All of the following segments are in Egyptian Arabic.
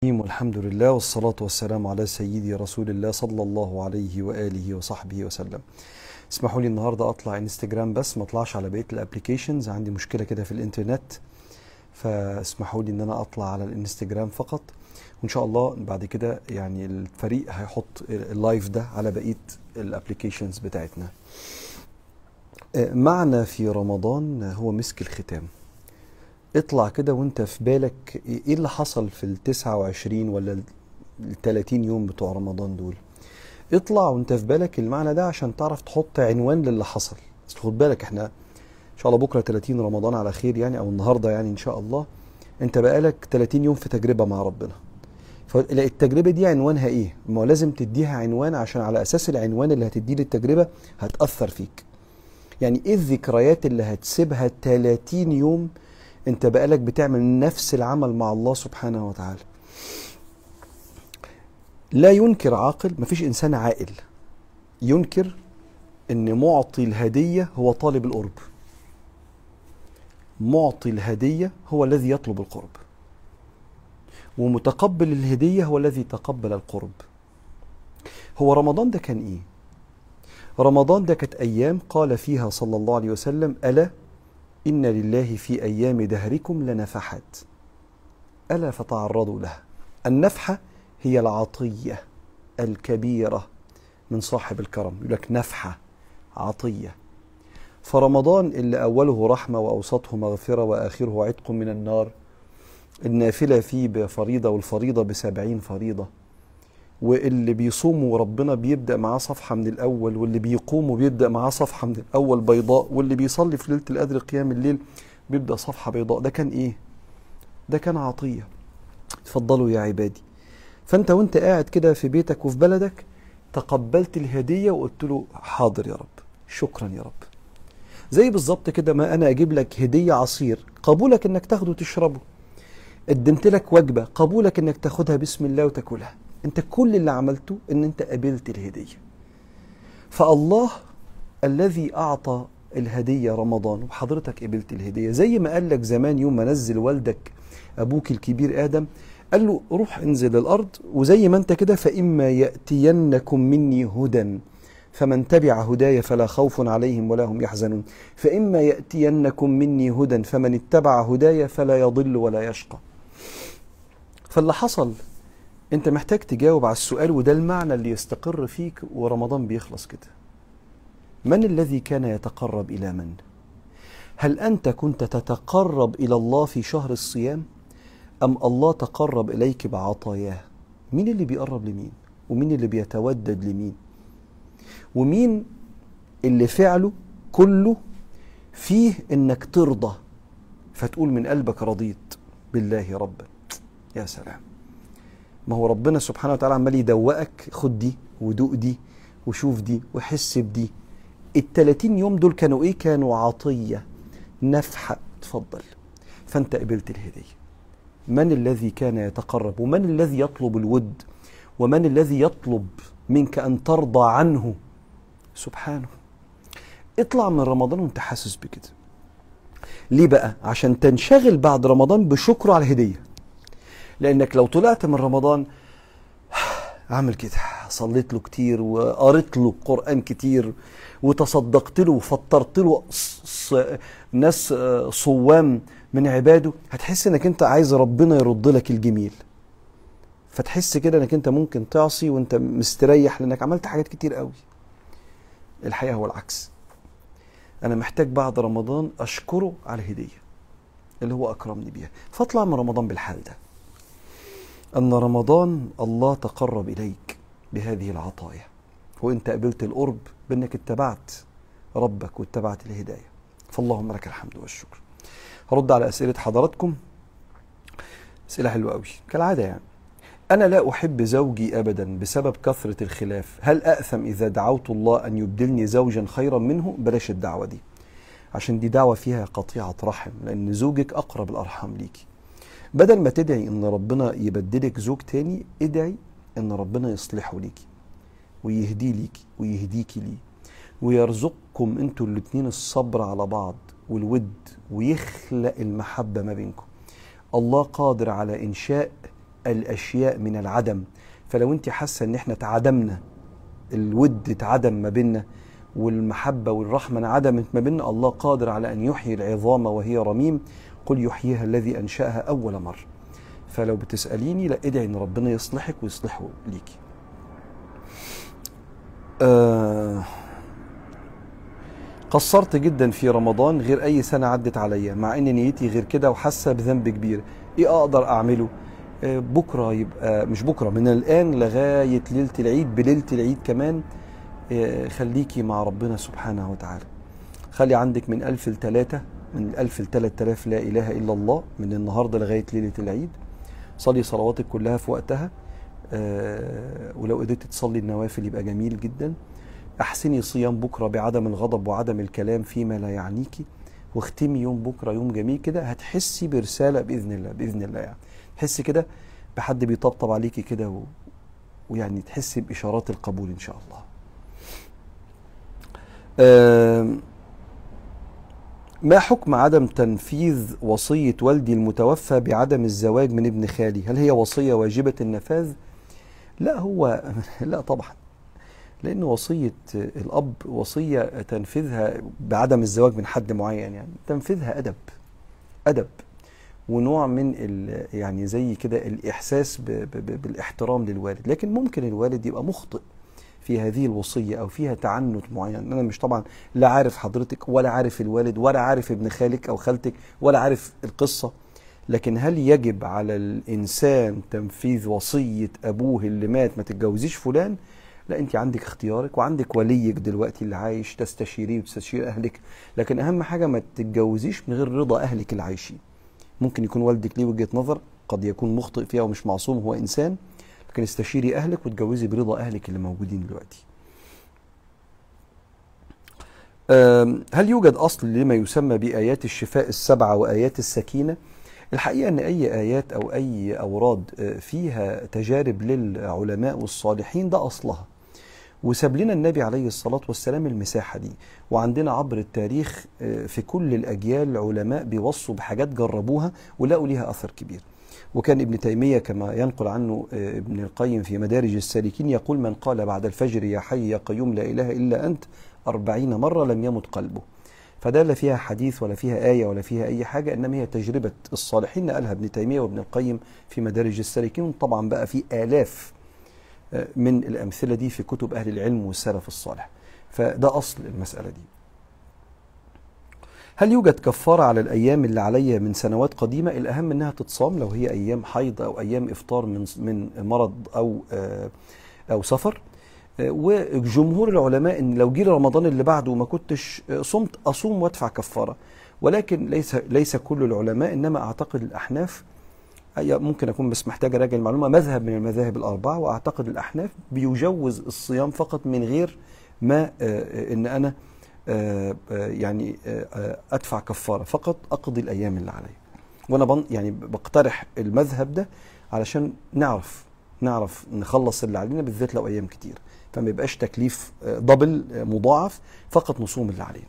والحمد لله والصلاة والسلام على سيدي رسول الله صلى الله عليه وآله وصحبه وسلم اسمحوا لي النهاردة أطلع انستجرام بس ما أطلعش على بقية الابليكيشنز عندي مشكلة كده في الانترنت فاسمحوا لي ان انا اطلع على الانستجرام فقط وان شاء الله بعد كده يعني الفريق هيحط اللايف ده على بقيه الابليكيشنز بتاعتنا معنا في رمضان هو مسك الختام اطلع كده وانت في بالك ايه اللي حصل في ال 29 ولا ال 30 يوم بتوع رمضان دول اطلع وانت في بالك المعنى ده عشان تعرف تحط عنوان للي حصل بس خد بالك احنا ان شاء الله بكره 30 رمضان على خير يعني او النهارده يعني ان شاء الله انت بقالك 30 يوم في تجربه مع ربنا فالتجربه دي عنوانها ايه ما هو لازم تديها عنوان عشان على اساس العنوان اللي هتديه للتجربه هتاثر فيك يعني ايه الذكريات اللي هتسيبها 30 يوم انت بقالك بتعمل نفس العمل مع الله سبحانه وتعالى لا ينكر عاقل مفيش انسان عاقل ينكر ان معطي الهديه هو طالب القرب معطي الهديه هو الذي يطلب القرب ومتقبل الهديه هو الذي تقبل القرب هو رمضان ده كان ايه رمضان ده كانت ايام قال فيها صلى الله عليه وسلم الا ان لله في ايام دهركم لنفحات الا فتعرضوا لها النفحه هي العطيه الكبيره من صاحب الكرم يقول لك نفحه عطيه فرمضان اللي أوله رحمة وأوسطه مغفرة وآخره عتق من النار النافلة فيه بفريضة والفريضة بسبعين فريضة واللي بيصوموا ربنا بيبدأ معاه صفحة من الأول واللي بيقوموا بيبدأ معاه صفحة من الأول بيضاء واللي بيصلي في ليلة القدر قيام الليل بيبدأ صفحة بيضاء ده كان إيه؟ ده كان عطية اتفضلوا يا عبادي فأنت وأنت قاعد كده في بيتك وفي بلدك تقبلت الهدية وقلت له حاضر يا رب شكرا يا رب زي بالظبط كده ما انا اجيب لك هديه عصير قبولك انك تاخده وتشربه قدمت لك وجبه قبولك انك تاخدها بسم الله وتاكلها انت كل اللي عملته ان انت قبلت الهديه فالله الذي اعطى الهديه رمضان وحضرتك قبلت الهديه زي ما قال لك زمان يوم ما نزل والدك ابوك الكبير ادم قال له روح انزل الارض وزي ما انت كده فاما ياتينكم مني هدى فمن تبع هداي فلا خوف عليهم ولا هم يحزنون فإما يأتينكم مني هدى فمن اتبع هداي فلا يضل ولا يشقى فاللي حصل انت محتاج تجاوب على السؤال وده المعنى اللي يستقر فيك ورمضان بيخلص كده من الذي كان يتقرب إلى من هل أنت كنت تتقرب إلى الله في شهر الصيام أم الله تقرب إليك بعطاياه مين اللي بيقرب لمين ومين اللي بيتودد لمين ومين اللي فعله كله فيه انك ترضى فتقول من قلبك رضيت بالله ربا يا سلام ما هو ربنا سبحانه وتعالى عمال يدوقك خد دي ودوق دي وشوف دي وحس بدي التلاتين يوم دول كانوا ايه كانوا عطية نفحة تفضل فانت قبلت الهدية من الذي كان يتقرب ومن الذي يطلب الود ومن الذي يطلب منك ان ترضى عنه سبحانه اطلع من رمضان وانت حاسس بكده ليه بقى عشان تنشغل بعد رمضان بشكره على الهديه لانك لو طلعت من رمضان عامل كده صليت له كتير وقريت له قران كتير وتصدقت له وفطرت له ناس صوام من عباده هتحس انك انت عايز ربنا يرد لك الجميل فتحس كده انك انت ممكن تعصي وانت مستريح لانك عملت حاجات كتير قوي الحقيقه هو العكس انا محتاج بعد رمضان اشكره على الهديه اللي هو اكرمني بيها فاطلع من رمضان بالحال ده ان رمضان الله تقرب اليك بهذه العطايا وانت قبلت القرب بانك اتبعت ربك واتبعت الهدايه فاللهم لك الحمد والشكر هرد على اسئله حضراتكم اسئله حلوه قوي كالعاده يعني أنا لا أحب زوجي أبدا بسبب كثرة الخلاف هل أأثم إذا دعوت الله أن يبدلني زوجا خيرا منه بلاش الدعوة دي عشان دي دعوة فيها قطيعة رحم لأن زوجك أقرب الأرحام ليكي بدل ما تدعي أن ربنا يبدلك زوج تاني ادعي أن ربنا يصلحه ليكي ويهدي ليكي ويهديكي ليه ويرزقكم انتوا الاتنين الصبر على بعض والود ويخلق المحبة ما بينكم الله قادر على إنشاء الاشياء من العدم فلو انت حاسه ان احنا تعدمنا الود اتعدم ما بيننا والمحبه والرحمه انعدمت ما بيننا الله قادر على ان يحيي العظام وهي رميم قل يحييها الذي انشاها اول مره فلو بتساليني لا ادعي ان ربنا يصلحك ويصلحه ليكي آه قصرت جدا في رمضان غير اي سنه عدت عليا مع ان نيتي غير كده وحاسه بذنب كبير ايه اقدر اعمله آه بكره يبقى مش بكره من الان لغايه ليله العيد بليله العيد كمان آه خليكي مع ربنا سبحانه وتعالى خلي عندك من ألف لتلاتة من الألف لتلات آلاف لا إله إلا الله من النهاردة لغاية ليلة العيد صلي صلواتك كلها في وقتها آه ولو قدرت تصلي النوافل يبقى جميل جدا احسني صيام بكره بعدم الغضب وعدم الكلام فيما لا يعنيكي واختمي يوم بكره يوم جميل كده هتحسي برساله باذن الله باذن الله يعني تحسي كده بحد بيطبطب عليكي كده و... ويعني تحسي باشارات القبول ان شاء الله آم، ما حكم عدم تنفيذ وصية والدي المتوفى بعدم الزواج من ابن خالي هل هي وصية واجبة النفاذ لا هو لا طبعا لأن وصية الأب وصية تنفيذها بعدم الزواج من حد معين يعني تنفيذها أدب أدب ونوع من ال يعني زي كده الإحساس ب ب بالاحترام للوالد لكن ممكن الوالد يبقى مخطئ في هذه الوصية أو فيها تعنت معين أنا مش طبعا لا عارف حضرتك ولا عارف الوالد ولا عارف ابن خالك أو خالتك ولا عارف القصة لكن هل يجب على الإنسان تنفيذ وصية أبوه اللي مات ما تتجوزيش فلان لا انت عندك اختيارك وعندك وليك دلوقتي اللي عايش تستشيريه وتستشير اهلك لكن اهم حاجه ما تتجوزيش من غير رضا اهلك اللي عايشين ممكن يكون والدك ليه وجهه نظر قد يكون مخطئ فيها ومش معصوم هو انسان لكن استشيري اهلك وتجوزي برضا اهلك اللي موجودين دلوقتي أم، هل يوجد اصل لما يسمى بايات الشفاء السبعه وايات السكينه الحقيقه ان اي ايات او اي اوراد آه، فيها تجارب للعلماء والصالحين ده اصلها وساب لنا النبي عليه الصلاة والسلام المساحة دي وعندنا عبر التاريخ آه، في كل الأجيال علماء بيوصوا بحاجات جربوها ولقوا ليها أثر كبير وكان ابن تيمية كما ينقل عنه آه، ابن القيم في مدارج السالكين يقول من قال بعد الفجر يا حي يا قيوم لا إله إلا أنت أربعين مرة لم يمت قلبه فده لا فيها حديث ولا فيها آية ولا فيها أي حاجة إنما هي تجربة الصالحين نقلها ابن تيمية وابن القيم في مدارج السالكين طبعا بقى في آلاف من الأمثلة دي في كتب أهل العلم والسلف الصالح فده أصل المسألة دي هل يوجد كفارة على الأيام اللي عليا من سنوات قديمة الأهم أنها تتصام لو هي أيام حيض أو أيام إفطار من من مرض أو آه، أو سفر آه، وجمهور العلماء ان لو جه رمضان اللي بعده وما كنتش آه، صمت اصوم وادفع كفاره ولكن ليس ليس كل العلماء انما اعتقد الاحناف أي- ممكن اكون بس محتاج اراجع المعلومه مذهب من المذاهب الاربعه واعتقد الاحناف بيجوز الصيام فقط من غير ما آه، آه، ان انا آه، آه، يعني آه، آه، ادفع كفاره فقط اقضي الايام اللي عليا وانا بن يعني بقترح المذهب ده علشان نعرف نعرف نخلص اللي علينا بالذات لو ايام كتير فما يبقاش تكليف آه، دبل آه، مضاعف فقط نصوم اللي علينا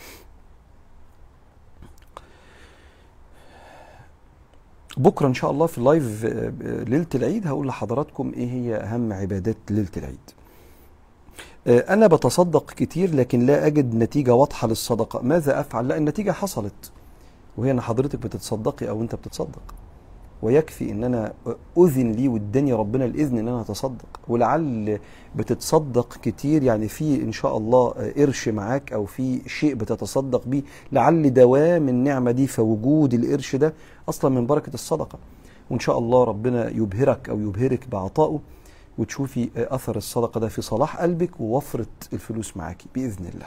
بكره ان شاء الله في اللايف آه، آه، ليله العيد هقول لحضراتكم ايه هي اهم عبادات ليله العيد آه، انا بتصدق كتير لكن لا اجد نتيجه واضحه للصدقه ماذا افعل لا النتيجه حصلت وهي ان حضرتك بتتصدقي او انت بتتصدق ويكفي ان انا اذن لي واداني ربنا الاذن ان انا اتصدق ولعل بتتصدق كتير يعني في ان شاء الله قرش معاك او في شيء بتتصدق بيه لعل دوام النعمه دي فوجود القرش ده اصلا من بركه الصدقه وان شاء الله ربنا يبهرك او يبهرك بعطائه وتشوفي اثر الصدقه ده في صلاح قلبك ووفره الفلوس معاكي باذن الله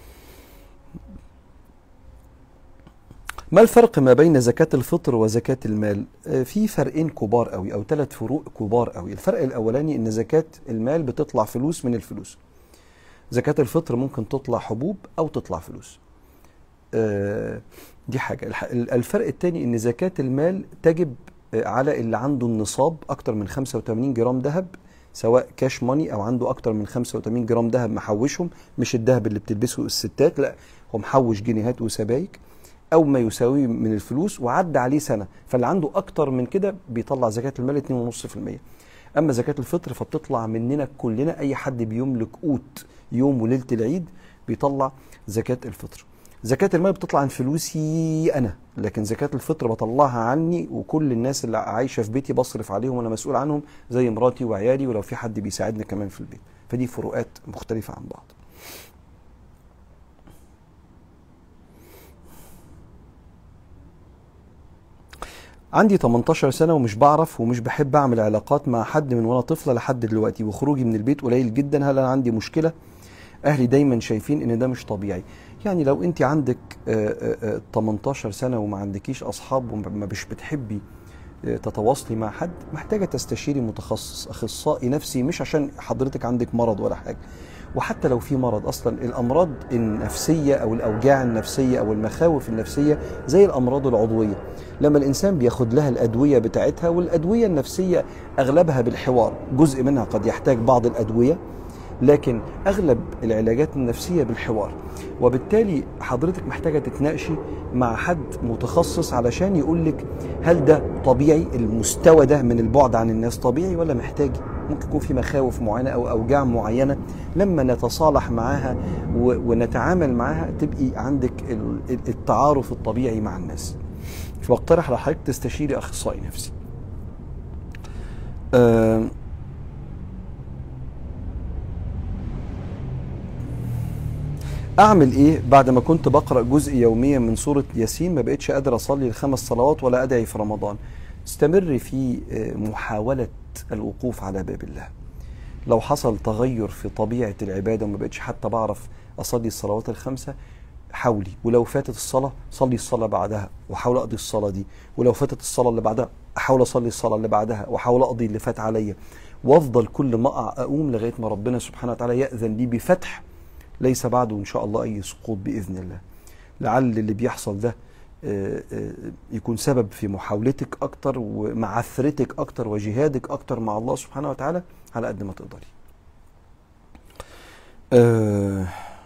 ما الفرق ما بين زكاة الفطر وزكاة المال؟ آه، في فرقين كبار قوي او ثلاث فروق كبار قوي، الفرق الاولاني ان زكاة المال بتطلع فلوس من الفلوس. زكاة الفطر ممكن تطلع حبوب او تطلع فلوس. آه، دي حاجة، الح- الفرق الثاني ان زكاة المال تجب آه، على اللي عنده النصاب اكتر من 85 جرام ذهب سواء كاش ماني او عنده اكتر من 85 جرام ذهب محوشهم مش الذهب اللي بتلبسه الستات لا هو محوش جنيهات وسبايك او ما يساويه من الفلوس وعدى عليه سنه فاللي عنده اكتر من كده بيطلع زكاه المال 2.5% اما زكاه الفطر فبتطلع مننا كلنا اي حد بيملك قوت يوم وليله العيد بيطلع زكاه الفطر زكاة المال بتطلع عن فلوسي أنا لكن زكاة الفطر بطلعها عني وكل الناس اللي عايشة في بيتي بصرف عليهم وأنا مسؤول عنهم زي مراتي وعيالي ولو في حد بيساعدني كمان في البيت فدي فروقات مختلفة عن بعض عندي 18 سنة ومش بعرف ومش بحب أعمل علاقات مع حد من وأنا طفلة لحد دلوقتي وخروجي من البيت قليل جدا هل أنا عندي مشكلة؟ أهلي دايما شايفين إن ده مش طبيعي يعني لو أنت عندك آه، آه، آه، 18 سنة وما عندكيش أصحاب وما مش بتحبي آه، تتواصلي مع حد محتاجة تستشيري متخصص أخصائي نفسي مش عشان حضرتك عندك مرض ولا حاجة وحتى لو في مرض اصلا الامراض النفسيه او الاوجاع النفسيه او المخاوف النفسيه زي الامراض العضويه لما الانسان بياخد لها الادويه بتاعتها والادويه النفسيه اغلبها بالحوار جزء منها قد يحتاج بعض الادويه لكن اغلب العلاجات النفسيه بالحوار وبالتالي حضرتك محتاجه تتناقشي مع حد متخصص علشان يقول لك هل ده طبيعي المستوى ده من البعد عن الناس طبيعي ولا محتاج ممكن يكون في مخاوف معينه او اوجاع معينه لما نتصالح معاها و- ونتعامل معاها تبقي عندك ال- ال- التعارف الطبيعي مع الناس فبقترح على حضرتك تستشيري اخصائي نفسي آم، اعمل ايه بعد ما كنت بقرا جزء يوميا من سوره ياسين ما بقتش قادر اصلي الخمس صلوات ولا ادعي في رمضان استمر في آه، محاوله الوقوف على باب الله لو حصل تغير في طبيعه العباده وما بقتش حتى بعرف اصلي الصلوات الخمسه حاولي ولو فاتت الصلاه صلي الصلاه بعدها وحاول اقضي الصلاه دي ولو فاتت الصلاه اللي بعدها احاول اصلي الصلاه اللي بعدها واحاول اقضي اللي فات عليا وافضل كل ما أقع اقوم لغايه ما ربنا سبحانه وتعالى ياذن لي بفتح ليس بعده ان شاء الله اي سقوط باذن الله لعل اللي بيحصل ده آه، آه، يكون سبب في محاولتك اكتر ومعثرتك اكتر وجهادك اكتر مع الله سبحانه وتعالى على قد ما تقدري آه،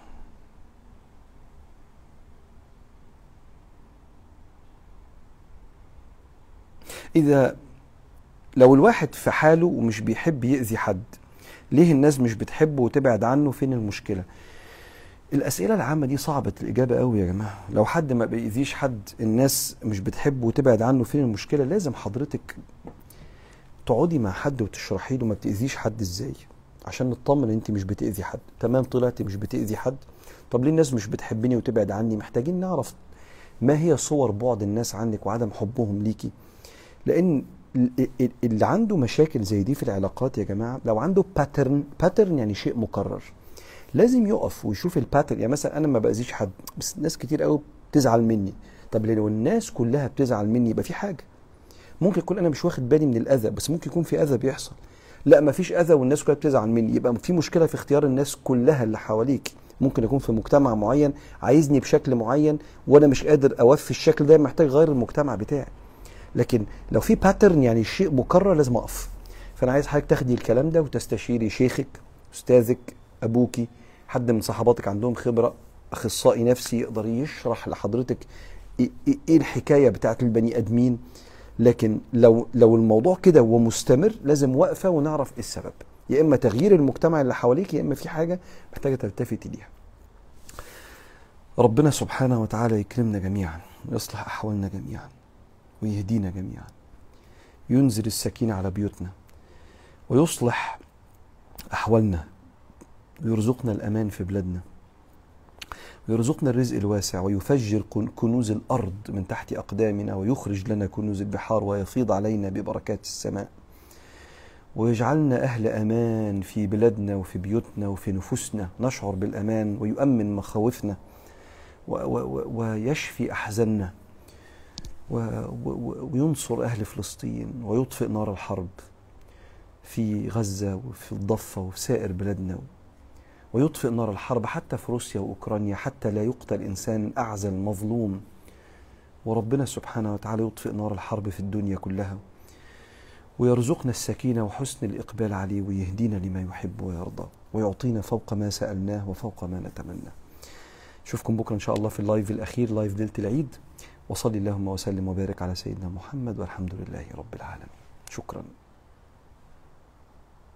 اذا لو الواحد في حاله ومش بيحب يأذي حد ليه الناس مش بتحبه وتبعد عنه فين المشكلة الأسئلة العامة دي صعبة الإجابة قوي يا جماعة لو حد ما بيأذيش حد الناس مش بتحبه وتبعد عنه فين المشكلة لازم حضرتك تقعدي مع حد وتشرحي له ما بتأذيش حد ازاي عشان نطمن انت مش بتأذي حد تمام طلعتي مش بتأذي حد طب ليه الناس مش بتحبني وتبعد عني محتاجين نعرف ما هي صور بعد الناس عنك وعدم حبهم ليكي لان ال- ال- اللي عنده مشاكل زي دي في العلاقات يا جماعه لو عنده باترن باترن يعني شيء مكرر لازم يقف ويشوف الباترن يعني مثلا انا ما باذيش حد بس ناس كتير قوي بتزعل مني طب لو الناس كلها بتزعل مني يبقى في حاجه ممكن يكون انا مش واخد بالي من الاذى بس ممكن يكون في اذى بيحصل لا ما فيش اذى والناس كلها بتزعل مني يبقى في مشكله في اختيار الناس كلها اللي حواليك ممكن يكون في مجتمع معين عايزني بشكل معين وانا مش قادر اوفي الشكل ده محتاج اغير المجتمع بتاعي لكن لو في باترن يعني شيء مكرر لازم اقف فانا عايز حضرتك تاخدي الكلام ده وتستشيري شيخك استاذك ابوكي حد من صحباتك عندهم خبره اخصائي نفسي يقدر يشرح لحضرتك ايه إيه- إيه الحكايه بتاعت البني ادمين لكن لو لو الموضوع كده ومستمر لازم وقفه ونعرف ايه السبب يا اما تغيير المجتمع اللي حواليك يا اما في حاجه محتاجه تلتفتي ليها ربنا سبحانه وتعالى يكرمنا جميعا ويصلح احوالنا جميعا ويهدينا جميعا ينزل السكينة على بيوتنا ويصلح أحوالنا ويرزقنا الأمان في بلادنا ويرزقنا الرزق الواسع ويفجر كن- كنوز الأرض من تحت أقدامنا ويخرج لنا كنوز البحار ويفيض علينا ببركات السماء ويجعلنا أهل أمان في بلادنا وفي بيوتنا وفي نفوسنا نشعر بالأمان ويؤمن مخاوفنا و- و- و- ويشفي أحزاننا و- و- وينصر أهل فلسطين ويطفئ نار الحرب في غزة وفي الضفة وفي سائر بلادنا ويطفئ نار الحرب حتى في روسيا وأوكرانيا حتى لا يقتل إنسان أعزل مظلوم وربنا سبحانه وتعالى يطفئ نار الحرب في الدنيا كلها ويرزقنا السكينة وحسن الإقبال عليه ويهدينا لما يحب ويرضى ويعطينا فوق ما سألناه وفوق ما نتمنى اشوفكم بكره ان شاء الله في اللايف الاخير لايف ليله العيد وصلي اللهم وسلم وبارك على سيدنا محمد والحمد لله رب العالمين شكرا